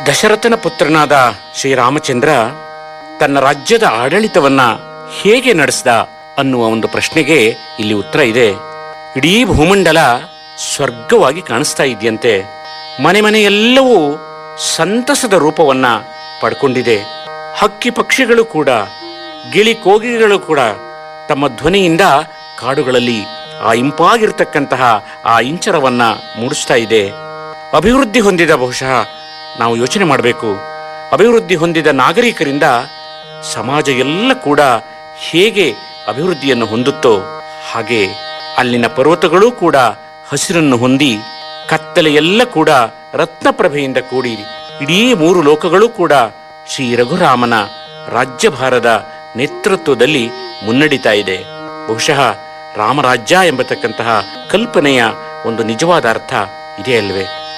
ದಶರಥನ ಪುತ್ರನಾದ ಶ್ರೀರಾಮಚಂದ್ರ ತನ್ನ ರಾಜ್ಯದ ಆಡಳಿತವನ್ನ ಹೇಗೆ ನಡೆಸ್ದ ಅನ್ನುವ ಒಂದು ಪ್ರಶ್ನೆಗೆ ಇಲ್ಲಿ ಉತ್ತರ ಇದೆ ಇಡೀ ಭೂಮಂಡಲ ಸ್ವರ್ಗವಾಗಿ ಕಾಣಿಸ್ತಾ ಇದೆಯಂತೆ ಮನೆ ಮನೆಯೆಲ್ಲವೂ ಸಂತಸದ ರೂಪವನ್ನ ಪಡ್ಕೊಂಡಿದೆ ಹಕ್ಕಿ ಪಕ್ಷಿಗಳು ಕೂಡ ಗಿಳಿ ಕೋಗಿಗಳು ಕೂಡ ತಮ್ಮ ಧ್ವನಿಯಿಂದ ಕಾಡುಗಳಲ್ಲಿ ಆ ಇಂಪಾಗಿರ್ತಕ್ಕಂತಹ ಆ ಇಂಚರವನ್ನ ಮೂಡಿಸ್ತಾ ಇದೆ ಅಭಿವೃದ್ಧಿ ಹೊಂದಿದ ಬಹುಶಃ ನಾವು ಯೋಚನೆ ಮಾಡಬೇಕು ಅಭಿವೃದ್ಧಿ ಹೊಂದಿದ ನಾಗರಿಕರಿಂದ ಸಮಾಜ ಎಲ್ಲ ಕೂಡ ಹೇಗೆ ಅಭಿವೃದ್ಧಿಯನ್ನು ಹೊಂದುತ್ತೋ ಹಾಗೆ ಅಲ್ಲಿನ ಪರ್ವತಗಳೂ ಕೂಡ ಹಸಿರನ್ನು ಹೊಂದಿ ಕತ್ತಲೆ ಎಲ್ಲ ಕೂಡ ರತ್ನಪ್ರಭೆಯಿಂದ ಕೂಡಿ ಇಡೀ ಮೂರು ಲೋಕಗಳೂ ಕೂಡ ಶ್ರೀ ರಘುರಾಮನ ರಾಜ್ಯಭಾರದ ನೇತೃತ್ವದಲ್ಲಿ ಮುನ್ನಡೀತಾ ಇದೆ ಬಹುಶಃ ರಾಮರಾಜ್ಯ ಎಂಬತಕ್ಕಂತಹ ಕಲ್ಪನೆಯ ಒಂದು ನಿಜವಾದ ಅರ್ಥ ಇದೇ ಅಲ್ವೇ